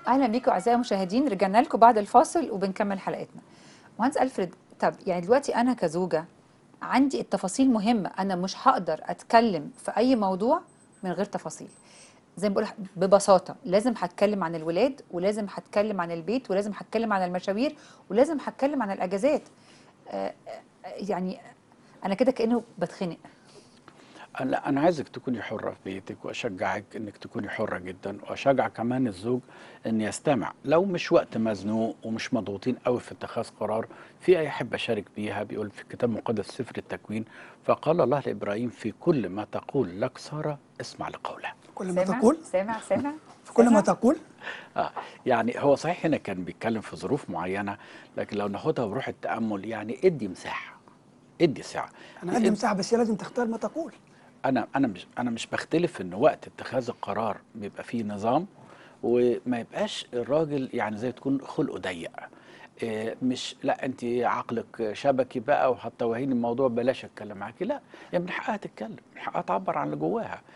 اهلا بيكم اعزائي المشاهدين رجعنا لكم بعد الفاصل وبنكمل حلقتنا مهندس الفريد طب يعني دلوقتي انا كزوجه عندي التفاصيل مهمه انا مش هقدر اتكلم في اي موضوع من غير تفاصيل زي ما بقول ببساطه لازم هتكلم عن الولاد ولازم هتكلم عن البيت ولازم هتكلم عن المشاوير ولازم هتكلم عن الاجازات آه، آه، يعني انا كده كانه بتخنق لا انا عايزك تكوني حره في بيتك واشجعك انك تكوني حره جدا واشجع كمان الزوج ان يستمع لو مش وقت مزنوق ومش مضغوطين قوي في اتخاذ قرار في اي احب اشارك بيها بيقول في الكتاب المقدس سفر التكوين فقال الله لابراهيم في كل ما تقول لك ساره اسمع لقولها كل ما سامع تقول سامع سامع في كل ما سامع؟ تقول آه يعني هو صحيح هنا كان بيتكلم في ظروف معينه لكن لو ناخدها بروح التامل يعني ادي مساحه ادي ساعه انا عندي مساحه بس هي لازم تختار ما تقول انا انا مش انا مش بختلف ان وقت اتخاذ القرار بيبقى فيه نظام وما يبقاش الراجل يعني زي تكون خلقه ضيق إيه، مش لا انت عقلك شبكي بقى وهتوهيني الموضوع بلاش اتكلم معاكي لا هي من حقها تتكلم من حقها تعبر عن اللي جواها